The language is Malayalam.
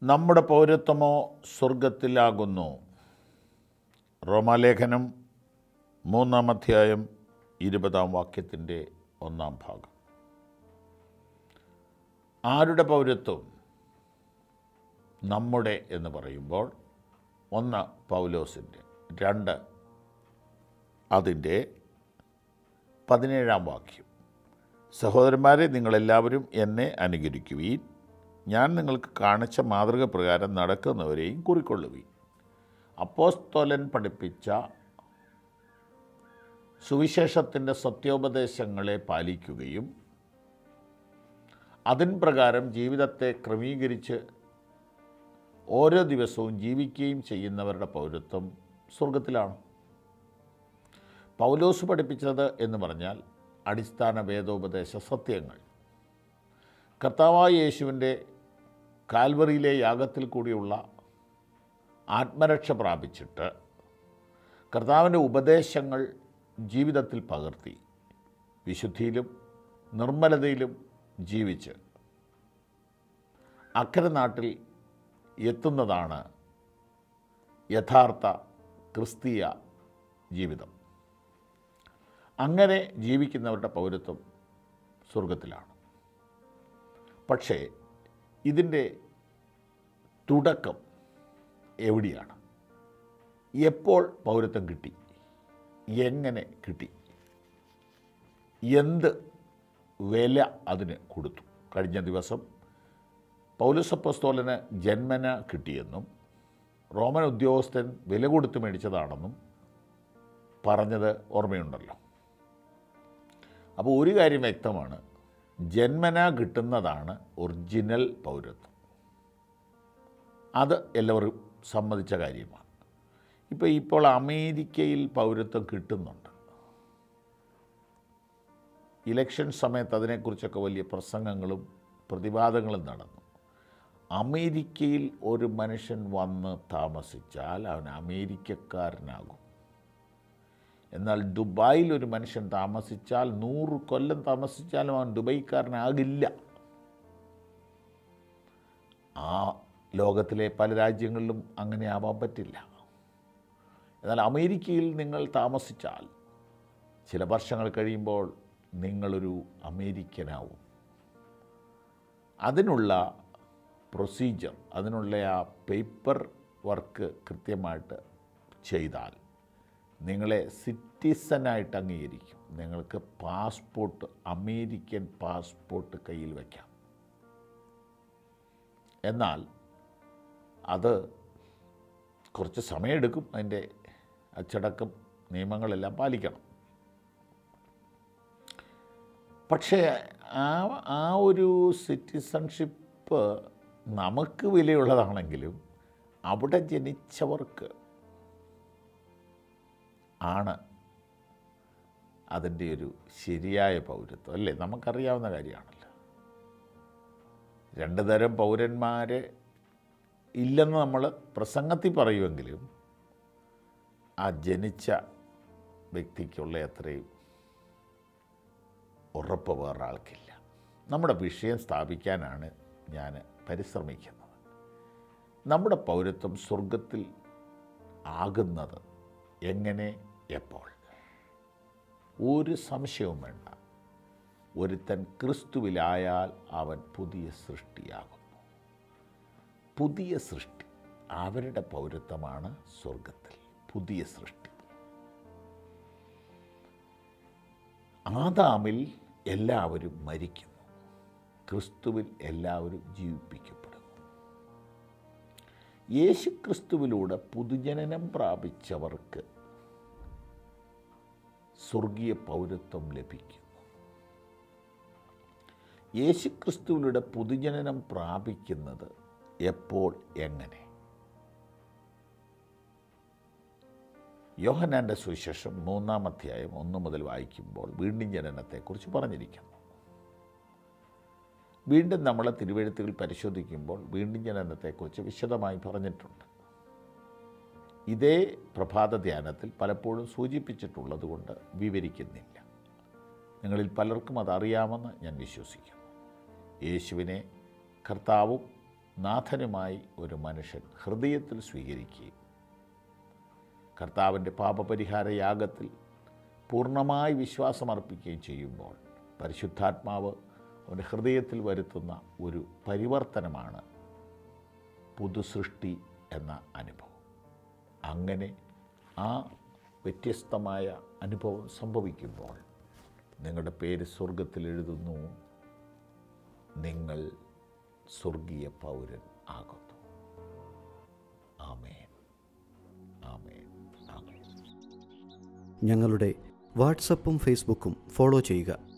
നമ്മുടെ പൗരത്വമോ സ്വർഗത്തിലാകുന്നു റോമാലേഖനം മൂന്നാം അധ്യായം ഇരുപതാം വാക്യത്തിൻ്റെ ഒന്നാം ഭാഗം ആരുടെ പൗരത്വം നമ്മുടെ എന്ന് പറയുമ്പോൾ ഒന്ന് പൗലോസിൻ്റെ രണ്ട് അതിൻ്റെ പതിനേഴാം വാക്യം സഹോദരന്മാരെ നിങ്ങളെല്ലാവരും എന്നെ അനുകരിക്കുവീൻ ഞാൻ നിങ്ങൾക്ക് കാണിച്ച മാതൃക പ്രകാരം നടക്കുന്നവരെയും കുറിക്കൊള്ളുവീൻ അപ്പോസ്തോലൻ പഠിപ്പിച്ച സുവിശേഷത്തിൻ്റെ സത്യോപദേശങ്ങളെ പാലിക്കുകയും അതിൻ പ്രകാരം ജീവിതത്തെ ക്രമീകരിച്ച് ഓരോ ദിവസവും ജീവിക്കുകയും ചെയ്യുന്നവരുടെ പൗരത്വം സ്വർഗത്തിലാണ് പൗലോസ് പഠിപ്പിച്ചത് എന്ന് പറഞ്ഞാൽ അടിസ്ഥാന വേദോപദേശ സത്യങ്ങൾ കർത്താവായ യേശുവിൻ്റെ കാൽവറിയിലെ യാഗത്തിൽ കൂടിയുള്ള ആത്മരക്ഷ പ്രാപിച്ചിട്ട് കർത്താവിൻ്റെ ഉപദേശങ്ങൾ ജീവിതത്തിൽ പകർത്തി വിശുദ്ധിയിലും നിർമ്മലതയിലും ജീവിച്ച് അക്കരെ നാട്ടിൽ എത്തുന്നതാണ് യഥാർത്ഥ ക്രിസ്തീയ ജീവിതം അങ്ങനെ ജീവിക്കുന്നവരുടെ പൗരത്വം സ്വർഗത്തിലാണ് പക്ഷേ ഇതിൻ്റെ തുടക്കം എവിടെയാണ് എപ്പോൾ പൗരത്വം കിട്ടി എങ്ങനെ കിട്ടി എന്ത് വില അതിന് കൊടുത്തു കഴിഞ്ഞ ദിവസം പൗലസപ്പസ്തോലന് ജന്മന കിട്ടിയെന്നും റോമൻ ഉദ്യോഗസ്ഥൻ വില കൊടുത്ത് മേടിച്ചതാണെന്നും പറഞ്ഞത് ഓർമ്മയുണ്ടല്ലോ അപ്പോൾ ഒരു കാര്യം വ്യക്തമാണ് ജന്മന കിട്ടുന്നതാണ് ഒറിജിനൽ പൗരത്വം അത് എല്ലാവരും സമ്മതിച്ച കാര്യമാണ് ഇപ്പോൾ ഇപ്പോൾ അമേരിക്കയിൽ പൗരത്വം കിട്ടുന്നുണ്ട് ഇലക്ഷൻ സമയത്ത് അതിനെക്കുറിച്ചൊക്കെ വലിയ പ്രസംഗങ്ങളും പ്രതിവാദങ്ങളും നടന്നു അമേരിക്കയിൽ ഒരു മനുഷ്യൻ വന്ന് താമസിച്ചാൽ അവൻ അമേരിക്കക്കാരനാകും എന്നാൽ ദുബായിൽ ഒരു മനുഷ്യൻ താമസിച്ചാൽ നൂറ് കൊല്ലം താമസിച്ചാലും അവൻ ദുബൈക്കാരനാകില്ല ആ ലോകത്തിലെ പല രാജ്യങ്ങളിലും അങ്ങനെ ആവാൻ പറ്റില്ല എന്നാൽ അമേരിക്കയിൽ നിങ്ങൾ താമസിച്ചാൽ ചില വർഷങ്ങൾ കഴിയുമ്പോൾ നിങ്ങളൊരു അമേരിക്കനാവും അതിനുള്ള പ്രൊസീജിയർ അതിനുള്ള ആ പേപ്പർ വർക്ക് കൃത്യമായിട്ട് ചെയ്താൽ നിങ്ങളെ സിറ്റിസനായിട്ട് അംഗീകരിക്കും നിങ്ങൾക്ക് പാസ്പോർട്ട് അമേരിക്കൻ പാസ്പോർട്ട് കയ്യിൽ വയ്ക്കാം എന്നാൽ അത് കുറച്ച് സമയമെടുക്കും അതിൻ്റെ അച്ചടക്കം നിയമങ്ങളെല്ലാം പാലിക്കണം പക്ഷേ ആ ആ ഒരു സിറ്റിസൺഷിപ്പ് നമുക്ക് വിലയുള്ളതാണെങ്കിലും അവിടെ ജനിച്ചവർക്ക് ആണ് അതിൻ്റെ ഒരു ശരിയായ പൗരത്വം അല്ലേ നമുക്കറിയാവുന്ന കാര്യമാണല്ലോ രണ്ട് തരം പൗരന്മാരെ ഇല്ലെന്ന് നമ്മൾ പ്രസംഗത്തിൽ പറയുമെങ്കിലും ആ ജനിച്ച വ്യക്തിക്കുള്ള അത്രയും ഉറപ്പ് വേറെ ആൾക്കില്ല നമ്മുടെ വിഷയം സ്ഥാപിക്കാനാണ് ഞാൻ പരിശ്രമിക്കുന്നത് നമ്മുടെ പൗരത്വം സ്വർഗത്തിൽ ആകുന്നത് എങ്ങനെ എപ്പോൾ ഒരു സംശയവും വേണ്ട ഒരുത്തൻ ക്രിസ്തുവിലായാൽ അവൻ പുതിയ സൃഷ്ടിയാകുന്നു പുതിയ സൃഷ്ടി അവരുടെ പൗരത്വമാണ് സ്വർഗത്തിൽ പുതിയ സൃഷ്ടി ആദാമിൽ എല്ലാവരും മരിക്കുന്നു ക്രിസ്തുവിൽ എല്ലാവരും ജീവിപ്പിക്കപ്പെടുന്നു യേശു ക്രിസ്തുവിലൂടെ പുതുജനനം പ്രാപിച്ചവർക്ക് സ്വർഗീയ പൗരത്വം ലഭിക്കുന്നു യേശു ക്രിസ്തുവിലൂടെ പുതുജനനം പ്രാപിക്കുന്നത് എപ്പോൾ എങ്ങനെ യോഹനാൻ്റെ സുവിശേഷം മൂന്നാം അധ്യായം ഒന്ന് മുതൽ വായിക്കുമ്പോൾ വീണ്ടും ജനനത്തെക്കുറിച്ച് പറഞ്ഞിരിക്കുന്നു വീണ്ടും നമ്മൾ തിരുവഴുത്തുകൾ പരിശോധിക്കുമ്പോൾ വീണ്ടും ജനനത്തെക്കുറിച്ച് വിശദമായി പറഞ്ഞിട്ടുണ്ട് ഇതേ പ്രഭാത ധ്യാനത്തിൽ പലപ്പോഴും സൂചിപ്പിച്ചിട്ടുള്ളത് കൊണ്ട് വിവരിക്കുന്നില്ല നിങ്ങളിൽ പലർക്കും അതറിയാമെന്ന് ഞാൻ വിശ്വസിക്കുന്നു യേശുവിനെ കർത്താവും നാഥനുമായി ഒരു മനുഷ്യൻ ഹൃദയത്തിൽ സ്വീകരിക്കുകയും കർത്താവിൻ്റെ പാപപരിഹാര യാഗത്തിൽ പൂർണ്ണമായി വിശ്വാസമർപ്പിക്കുകയും ചെയ്യുമ്പോൾ പരിശുദ്ധാത്മാവ് അവൻ്റെ ഹൃദയത്തിൽ വരുത്തുന്ന ഒരു പരിവർത്തനമാണ് പുതുസൃഷ്ടി എന്ന അനുഭവം അങ്ങനെ ആ വ്യത്യസ്തമായ അനുഭവം സംഭവിക്കുമ്പോൾ നിങ്ങളുടെ പേര് സ്വർഗത്തിൽ എഴുതുന്നു നിങ്ങൾ സ്വർഗീയ പൗരൻ ആകുന്നു ആമേൻ ആമേൻ ആമേൻ ഞങ്ങളുടെ വാട്സപ്പും ഫേസ്ബുക്കും ഫോളോ ചെയ്യുക